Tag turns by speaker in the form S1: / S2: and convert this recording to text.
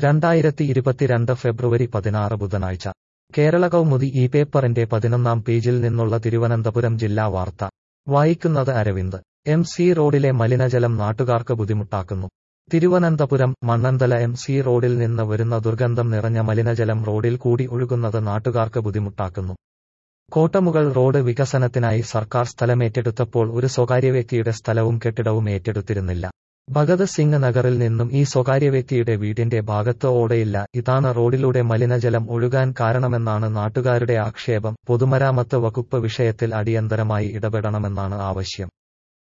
S1: രണ്ടായിരത്തി ഇരുപത്തിരണ്ട് ഫെബ്രുവരി പതിനാറ് ബുധനാഴ്ച കേരള കൗമുദി ഈ പേപ്പറിന്റെ പതിനൊന്നാം പേജിൽ നിന്നുള്ള തിരുവനന്തപുരം ജില്ലാ വാർത്ത വായിക്കുന്നത് അരവിന്ദ് എം സി റോഡിലെ മലിനജലം നാട്ടുകാർക്ക് ബുദ്ധിമുട്ടാക്കുന്നു തിരുവനന്തപുരം മണ്ണന്തല എം സി റോഡിൽ നിന്ന് വരുന്ന ദുർഗന്ധം നിറഞ്ഞ മലിനജലം റോഡിൽ കൂടി ഒഴുകുന്നത് നാട്ടുകാർക്ക് ബുദ്ധിമുട്ടാക്കുന്നു കോട്ടമുകൾ റോഡ് വികസനത്തിനായി സർക്കാർ സ്ഥലമേറ്റെടുത്തപ്പോൾ ഒരു സ്വകാര്യ വ്യക്തിയുടെ സ്ഥലവും കെട്ടിടവും ഏറ്റെടുത്തിരുന്നില്ല ഭഗത് സിംഗ് നഗറിൽ നിന്നും ഈ സ്വകാര്യ വ്യക്തിയുടെ വീടിന്റെ ഭാഗത്ത് ഓടയില്ല ഇതാണ് റോഡിലൂടെ മലിനജലം ഒഴുകാൻ കാരണമെന്നാണ് നാട്ടുകാരുടെ ആക്ഷേപം പൊതുമരാമത്ത് വകുപ്പ് വിഷയത്തിൽ അടിയന്തരമായി ഇടപെടണമെന്നാണ് ആവശ്യം